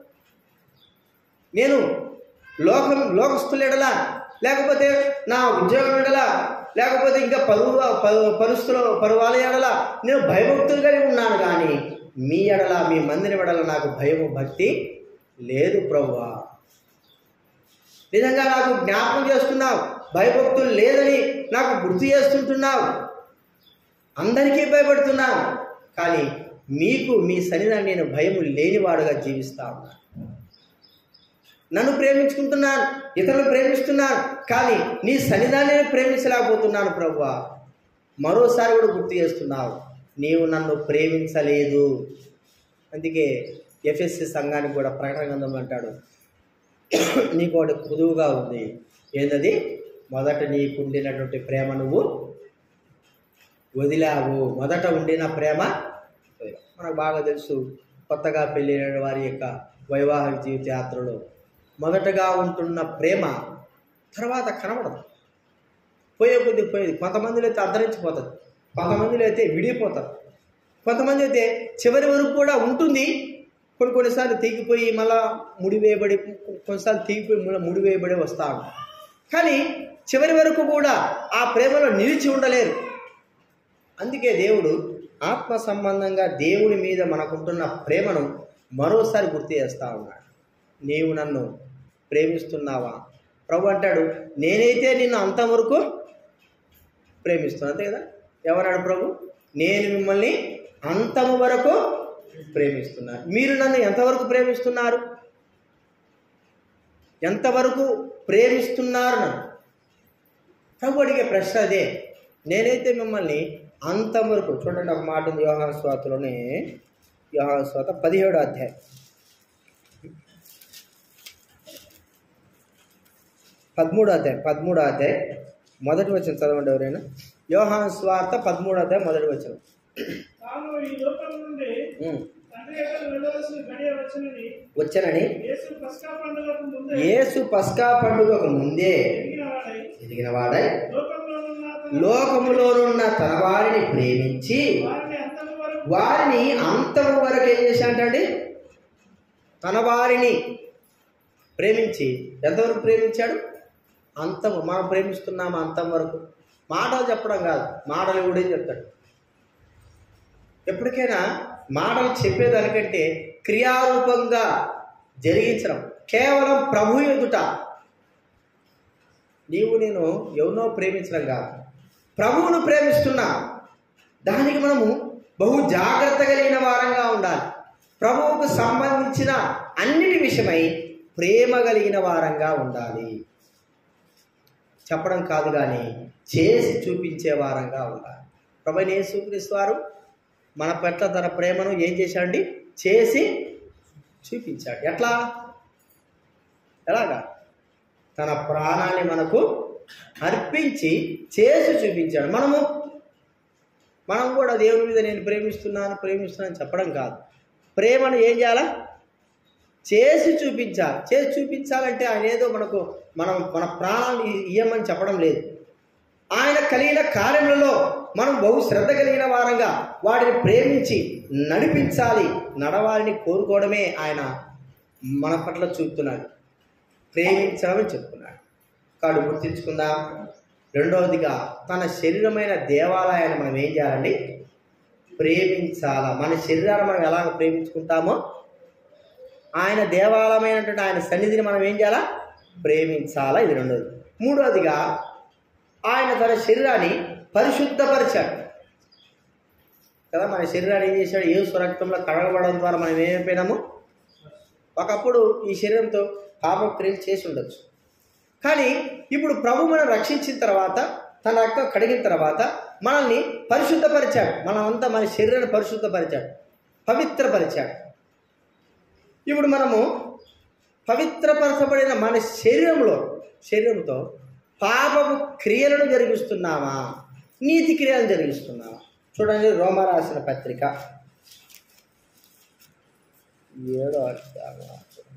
నేను లోకం లోకస్తులెడలా లేకపోతే నా ఉద్యోగం ఎడలా లేకపోతే ఇంకా పరువు పరు- పరుస్తుల పరువాల ఎడల నేను భయభక్తులు కలిగి ఉన్నాను కానీ మీ ఎడల మీ మందిరం ఎడల నాకు భయము భక్తి లేదు ప్రభువా నిజంగా నాకు జ్ఞాపకం చేస్తున్నావు భయభక్తులు లేదని నాకు గుర్తు చేస్తుంటున్నావు అందరికీ భయపడుతున్నాను కానీ మీకు మీ సన్నిధాన్ని నేను భయము లేనివాడుగా జీవిస్తా ఉన్నాను నన్ను ప్రేమించుకుంటున్నాను ఇతరులు ప్రేమిస్తున్నాను కానీ నీ సన్నిధాన్ని నేను ప్రేమించలేకపోతున్నాను ప్రభువా మరోసారి కూడా గుర్తు చేస్తున్నావు నీవు నన్ను ప్రేమించలేదు అందుకే ఎఫ్ఎస్సి సంఘానికి కూడా ప్రకటన గ్రంథంలో అంటాడు నీకు ఒకటి కుదువుగా ఉంది ఏంటది మొదట నీకు ఉండినటువంటి ప్రేమ నువ్వు వదిలావు మొదట ఉండిన ప్రేమ వదిలావు. మనకు బాగా తెలుసు కొత్తగా పెళ్ళైన వారి యొక్క వైవాహిక జీవిత యాత్రలో మొదటగా ఉంటున్న ప్రేమ తర్వాత కనబడదు పోయే కొద్ది పోయేది కొంతమందిలో అయితే అంతరించిపోతుంది కొంతమందిలో అయితే విడిపోతారు కొంతమంది అయితే చివరి వరకు కూడా ఉంటుంది కొన్ని కొన్నిసార్లు తెగిపోయి మళ్ళా ముడి వేయబడి కొన్నిసార్లు తెగిపోయి మళ్ళీ ముడి వేయబడి వస్తూ ఉంటారు కానీ చివరి వరకు కూడా ఆ ప్రేమలో నిలిచి ఉండలేరు అందుకే దేవుడు ఆత్మ సంబంధంగా దేవుని మీద మనకుంటున్న ప్రేమను మరోసారి గుర్తు చేస్తా ఉన్నాడు నీవు నన్ను ప్రేమిస్తున్నావా ప్రభు అంటాడు నేనైతే నిన్ను అంతవరకు ప్రేమిస్తున్నాను అంతే కదా ఎవరాడు ప్రభు నేను మిమ్మల్ని అంతము వరకు ప్రేమిస్తున్నాను మీరు నన్ను ఎంతవరకు ప్రేమిస్తున్నారు ఎంతవరకు ప్రేమిస్తున్నారు నన్ను ప్రభు అడిగే ప్రశ్న అదే నేనైతే మిమ్మల్ని అంతవరకు చూడండి ఒక మాట ఉంది యోహాను స్వాతలోనే యోహాను స్వాత పదిహేడో అధ్యాయం పదమూడో అధ్యాయం పదమూడో అధ్యాయం మొదటి వచ్చిన చదవండి ఎవరైనా యోహాను స్వార్థ పదమూడో అధ్యాయం మొదటి వచ్చిన తాను ఈ లోకం నుండి తండ్రి ఎక్కడ వెళ్ళవలసిన గడియ వచ్చినని వచ్చనని యేసు పస్కా పండుగకు ముందే యేసు పస్కా పండుగకు ముందే ఎదిగిన వాడై ఎదిగిన వాడై లోకంలోనున్న తన లోకములోనున్న తన వారిని ప్రేమించి వారిని అంతము వరకు వారిని అంతము వరకు ఏం చేశాడండి తన వారిని ప్రేమించి ఎంతవరకు ప్రేమించాడు అంతము మనం ప్రేమిస్తున్నాము అంతం వరకు మాటలు చెప్పడం కాదు మాటలు కూడా చెప్తాడు ఎప్పటికైనా మాటలు చెప్పేదానికంటే క్రియారూపంగా జరిగించడం కేవలం ప్రభు ఎదుట నీవు నేను ఎవరినో ప్రేమించడం కాదు ప్రభువును ప్రేమిస్తున్నా దానికి మనము బహు జాగ్రత్త కలిగిన వారంగా ఉండాలి ప్రభువుకు సంబంధించిన అన్నిటి విషయమై ప్రేమ కలిగిన వారంగా ఉండాలి చెప్పడం కాదు కానీ చేసి చూపించే వారంగా ఉండాలి ప్రభు యేసుక్రీస్తు వారు మన పట్ల తన ప్రేమను ఏం చేశాడండి చేసి చూపించాడు ఎట్లా ఎలాగా తన ప్రాణాన్ని మనకు అర్పించి చేసి చూపించాడు మనము మనం కూడా దేవుని మీద నేను ప్రేమిస్తున్నాను ప్రేమిస్తున్నాను చెప్పడం కాదు ప్రేమను ఏం చేయాలా చేసి చూపించాలి చేసి చూపించాలంటే ఆయన ఏదో మనకు మనం మన ప్రాణాన్ని ఇయ్యమని చెప్పడం లేదు ఆయన కలిగిన కార్యములలో మనం బహు శ్రద్ధ కలిగిన వారంగా వాటిని ప్రేమించి నడిపించాలి నడవాలని కోరుకోవడమే ఆయన మన పట్ల చూపుతున్నాడు ప్రేమించడమని చెప్తున్నాడు కాడు గుర్తించుకుందాం రెండవదిగా తన శరీరమైన దేవాలయాన్ని మనం ఏం చేయాలండి ప్రేమించాలా మన శరీరాన్ని మనం ఎలాగ ప్రేమించుకుంటామో ఆయన దేవాలయమైనటువంటి ఆయన సన్నిధిని మనం ఏం చేయాలా ప్రేమించాలా ఇది రెండోది మూడవదిగా ఆయన తన శరీరాన్ని పరిశుద్ధపరిచాడు కదా మన శరీరాన్ని ఏం చేశాడు ఏ స్వరక్తంలో కడగబడడం ద్వారా మనం ఏమైపోయినాము ఒకప్పుడు ఈ శరీరంతో పాపం క్రియలు చేసి ఉండొచ్చు కానీ ఇప్పుడు ప్రభు మనం రక్షించిన తర్వాత తన రక్తం కడిగిన తర్వాత మనల్ని పరిశుద్ధపరిచాడు మనమంతా మన శరీరాన్ని పరిశుద్ధపరిచాడు పవిత్రపరిచాడు ఇప్పుడు మనము పవిత్రపరచబడిన మన శరీరంలో శరీరంతో పాపపు క్రియలను జరిగిస్తున్నామా నీతి క్రియలను జరిగిస్తున్నామా చూడండి రోమ రాసిన పత్రిక ఏడో అధ్యాయం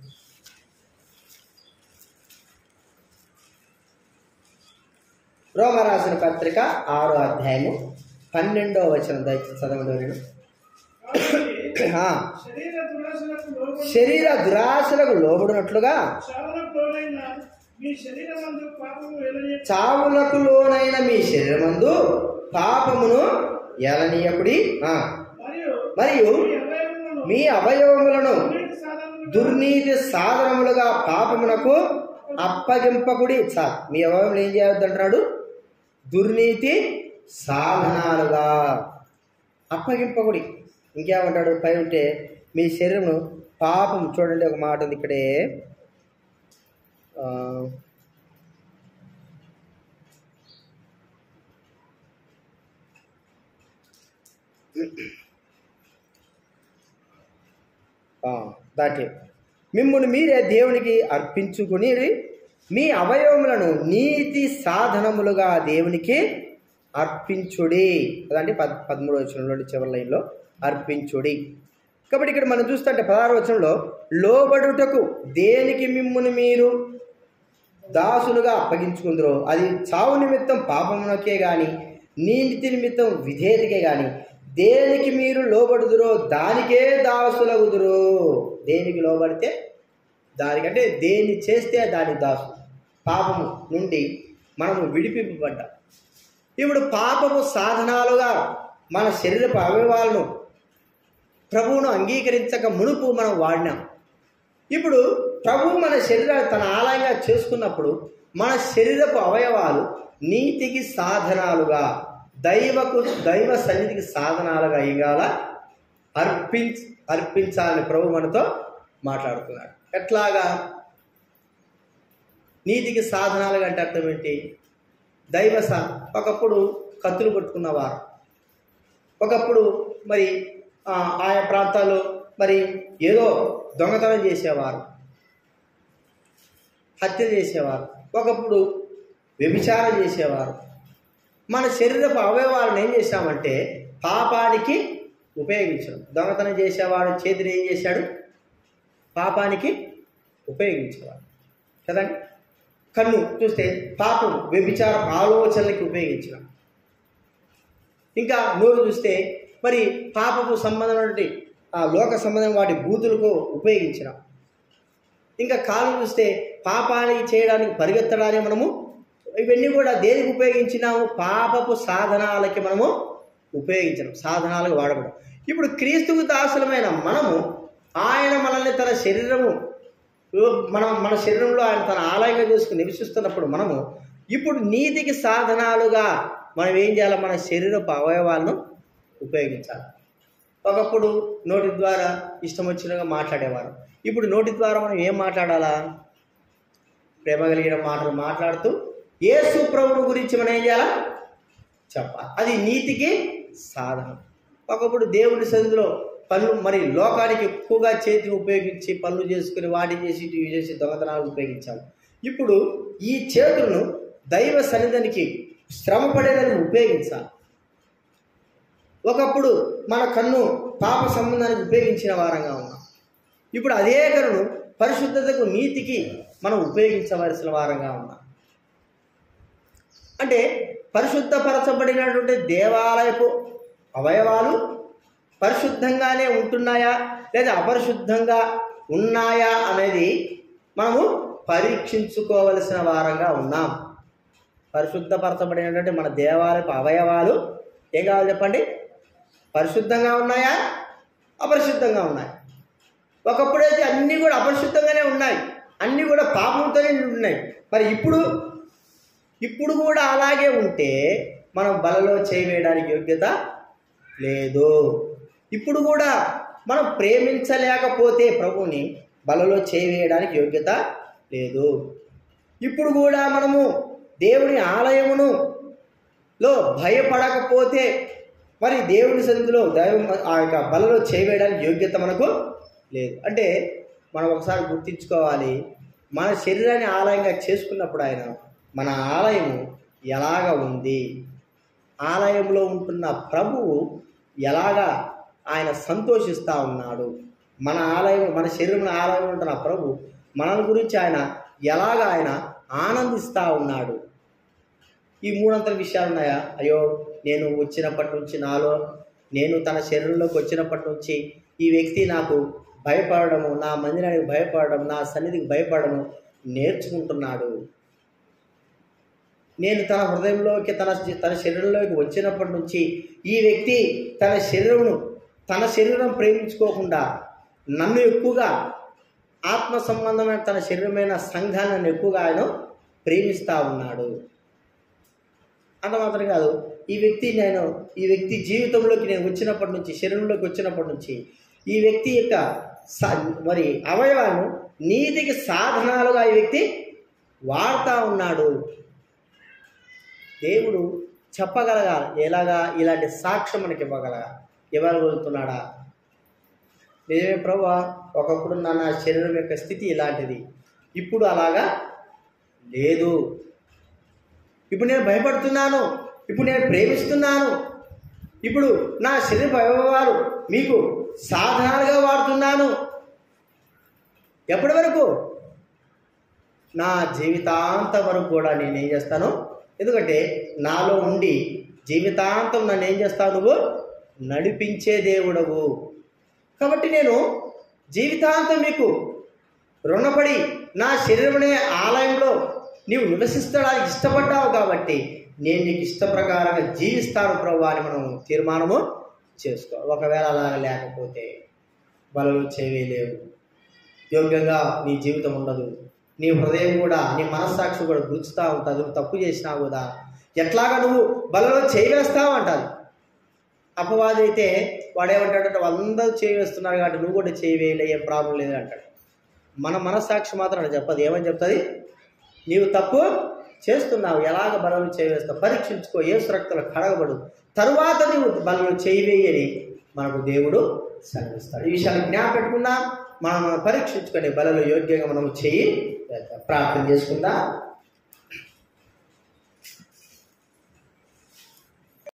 రోమ రాసిన పత్రిక ఆరో అధ్యాయము పన్నెండో వచనం దయచేసి చదవండి నేను కాబట్టి ఆ, శరీర దురాశలకు లోబడి శరీర దురాశలకు లోబడినట్లుగా చావులకు లోనైన మీ శరీరమందు పాపము వెలనీయ చావులకు లోనైన మీ శరీరమందు పాపమును ఎలనీయకుడి ఆ, మరియు మరియు మీ అవయవములను మీ అవయవములను అన్నిటి సాధనములుగా దుర్నీతి సాధనములుగా పాపమునకు అప్పగింపకుడి సార్ మీ అవయవములు ఏం చేయొద్దు అంటున్నాడు దుర్నీతి సాధనాలుగా అప్పగింపకుడి ఇంకేమంటాడు పై ఉంటే మీ శరీరము పాపం చూడండి ఒక మాట ఉంది ఇక్కడే ఆ, ఆ, దాటే మిమ్మును మీరే దేవునికి అర్పించుకుని మీ అవయవములను నీతి సాధనములుగా దేవునికి అర్పించుడి అదంటే పద్ పదమూడు వచనంలో చివరి లైన్లో అర్పించుడి కాబట్టి ఇక్కడ మనం చూస్తుంటే పదహారు వచనంలో లోబడుటకు దేనికి మిమ్మును మీరు దాసులుగా అప్పగించుకుందరో అది చావు నిమిత్తం పాపమునకే గాని నీతి నిమిత్తం విధేయతకే గాని దేనికి మీరు లోబడుదురో దానికే దాసులగుదురు దేనికి లోబడితే దానికంటే దేన్ని చేస్తే దాని దాసు పాపము నుండి మనము విడిపింపబడ్డాం ఇప్పుడు పాపము సాధనాలుగా మన శరీరపు అవయవాలను ప్రభువును అంగీకరించక మునుపు మనం వాడినాం ఇప్పుడు ప్రభువు మన శరీరాన్ని తన ఆలయంగా చేసుకున్నప్పుడు మన శరీరపు అవయవాలు నీతికి సాధనాలుగా దైవకు దైవ సన్నిధికి సాధనాలుగా ఇగాల అర్పించ అర్పించాలని ప్రభు మనతో మాట్లాడుతున్నాడు ఎట్లాగా నీతికి సాధనాలుగా అంటే అర్థం ఏంటి దైవ సా ఒకప్పుడు కత్తులు కొట్టుకున్నవారు ఒకప్పుడు మరి ఆ, ఆయా ప్రాంతాల్లో మరి ఏదో దొంగతనం చేసేవారు హత్య చేసేవారు ఒకప్పుడు వ్యభిచారం చేసేవారు మన శరీరపు అవయవాలను ఏం చేశామంటే పాపానికి ఉపయోగించడం దొంగతనం చేసేవాడు చేతిని ఏం చేశాడు పాపానికి ఉపయోగించేవాడు కదండి కన్ను చూస్తే పాపం వ్యభిచార ఆలోచనలకి ఉపయోగించడం ఇంకా నోరు చూస్తే మరి పాపపు సంబంధమైనటువంటి ఆ లోక సంబంధం వాటి బూతులకు ఉపయోగించడం ఇంకా కాలు చూస్తే పాపానికి చేయడానికి పరిగెత్తడానికి మనము ఇవన్నీ కూడా దేనికి ఉపయోగించినాము పాపపు సాధనాలకి మనము ఉపయోగించడం సాధనాలకు వాడబడం ఇప్పుడు క్రీస్తుకు దాసులమైన మనము ఆయన మనల్ని తన శరీరము మనం మన శరీరంలో ఆయన తన ఆలయంగా చేసుకుని నివసిస్తున్నప్పుడు మనము ఇప్పుడు నీతికి సాధనాలుగా మనం ఏం చేయాలి మన శరీరపు అవయవాలను ఉపయోగించాలి ఒకప్పుడు నోటి ద్వారా ఇష్టం వచ్చినగా మాట్లాడేవారు ఇప్పుడు నోటి ద్వారా మనం ఏం మాట్లాడాలా ప్రేమ కలిగిన మాటలు మాట్లాడుతూ యేసు ప్రభువు గురించి మనం ఏం చేయాలా చెప్పాలి అది నీతికి సాధనం ఒకప్పుడు దేవుని సన్నిధిలో పనులు మరి లోకానికి ఎక్కువగా చేతిని ఉపయోగించి పనులు చేసుకుని వాటి చేసి ఇవి చేసి దొంగతనాలు ఉపయోగించాలి ఇప్పుడు ఈ చేతులను దైవ సన్నిధానికి శ్రమ పడేదానికి ఉపయోగించాలి ఒకప్పుడు మన కన్ను పాప సంబంధానికి ఉపయోగించిన వారంగా ఉన్నాం ఇప్పుడు అదే కన్ను పరిశుద్ధతకు నీతికి మనం ఉపయోగించవలసిన వారంగా ఉన్నాం అంటే పరిశుద్ధపరచబడినటువంటి దేవాలయపు అవయవాలు పరిశుద్ధంగానే ఉంటున్నాయా లేదా అపరిశుద్ధంగా ఉన్నాయా అనేది మనము పరీక్షించుకోవలసిన వారంగా ఉన్నాం పరిశుద్ధపరచబడినటువంటి మన దేవాలయపు అవయవాలు ఏం కావాలి చెప్పండి పరిశుద్ధంగా ఉన్నాయా అపరిశుద్ధంగా ఉన్నాయి ఒకప్పుడైతే అన్నీ కూడా అపరిశుద్ధంగానే ఉన్నాయి అన్నీ కూడా పాపంతోనే నిండి ఉన్నాయి మరి ఇప్పుడు ఇప్పుడు కూడా అలాగే ఉంటే మనం బలలో చేయి వేయడానికి యోగ్యత లేదు ఇప్పుడు కూడా మనం ప్రేమించలేకపోతే ప్రభుని బలలో చేయి వేయడానికి యోగ్యత లేదు ఇప్పుడు కూడా మనము దేవుని ఆలయమును లో భయపడకపోతే మరి దేవుని సన్నిధిలో దైవం ఆ యొక్క బలలో చేయవేయడానికి యోగ్యత మనకు లేదు అంటే మనం ఒకసారి గుర్తించుకోవాలి మన శరీరాన్ని ఆలయంగా చేసుకున్నప్పుడు ఆయన మన ఆలయము ఎలాగ ఉంది ఆలయంలో ఉంటున్న ప్రభువు ఎలాగా ఆయన సంతోషిస్తూ ఉన్నాడు మన ఆలయం మన శరీరం ఆలయంలో ఉంటున్న ప్రభు మన గురించి ఆయన ఎలాగ ఆయన ఆనందిస్తూ ఉన్నాడు ఈ మూడంతల విషయాలు ఉన్నాయా అయ్యో నేను వచ్చినప్పటి నుంచి నాలో నేను తన శరీరంలోకి వచ్చినప్పటి నుంచి ఈ వ్యక్తి నాకు భయపడము నా మందిరానికి భయపడడం నా సన్నిధికి భయపడము నేర్చుకుంటున్నాడు నేను తన హృదయంలోకి తన తన శరీరంలోకి వచ్చినప్పటి నుంచి ఈ వ్యక్తి తన శరీరమును తన శరీరం ప్రేమించుకోకుండా నన్ను ఎక్కువగా ఆత్మ సంబంధమైన తన శరీరమైన సంఘాన్ని నన్ను ఎక్కువగా ఆయన ప్రేమిస్తూ ఉన్నాడు అంత మాత్రం కాదు ఈ వ్యక్తి నేను ఈ వ్యక్తి జీవితంలోకి నేను వచ్చినప్పటి నుంచి శరీరంలోకి వచ్చినప్పటి నుంచి ఈ వ్యక్తి యొక్క స- మరి అవయవాలను నీతికి సాధనాలుగా ఈ వ్యక్తి వాడుతూ ఉన్నాడు దేవుడు చెప్పగలగాలి ఎలాగా ఇలాంటి సాక్ష్యం మనకి ఇవ్వగలగా ఇవ్వగలుగుతున్నాడా నిజమే ప్రభా ఒకప్పుడు నా నా శరీరం యొక్క స్థితి ఇలాంటిది ఇప్పుడు అలాగా లేదు ఇప్పుడు నేను భయపడుతున్నాను ఇప్పుడు నేను ప్రేమిస్తున్నాను ఇప్పుడు నా శరీర అవయవాలు మీకు సాధనాలుగా వాడుతున్నాను ఎప్పటి వరకు నా జీవితాంతం వరకు కూడా నేను ఏం చేస్తాను ఎందుకంటే నాలో ఉండి జీవితాంతం నన్ను ఏం చేస్తావు నువ్వు నడిపించే దేవుడవు కాబట్టి నేను జీవితాంతం మీకు రుణపడి నా శరీరమనే ఆలయంలో నీవు నివసిస్తడానికి ఇష్టపడ్డావు కాబట్టి నేను నీకు ఇష్ట ప్రకారంగా జీవిస్తాను ప్రభు అని మనం తీర్మానము చేసుకో ఒకవేళ అలా లేకపోతే బలలు చేయలేవు యోగ్యంగా నీ జీవితం ఉండదు నీ హృదయం కూడా నీ మనస్సాక్షి కూడా గుర్చుతూ ఉంటుంది నువ్వు తప్పు చేసినావు కదా ఎట్లాగా నువ్వు బలలో చేయవేస్తావు అంటారు అపవాది అయితే వాడేమంటాడంటే అందరూ చేయవేస్తున్నారు కాబట్టి నువ్వు కూడా చేయవేయలే ఏం ప్రాబ్లం లేదు అంటాడు మన మనస్సాక్షి మాత్రం అని చెప్పదు ఏమని చెప్తుంది నీవు తప్పు చేస్తున్నావు ఎలాగ బలం చేయవేస్తావు పరీక్షించుకో ఏ సురక్తలు కడగబడు తరువాత నీవు బలం చేయవేయని మనకు దేవుడు సెలవిస్తాడు ఈ విషయాన్ని జ్ఞాపకం పెట్టుకుందాం మనం మనం పరీక్షించుకొని బలలో యోగ్యంగా మనం చెయ్యి వేద్దాం. ప్రార్థన చేసుకుందాం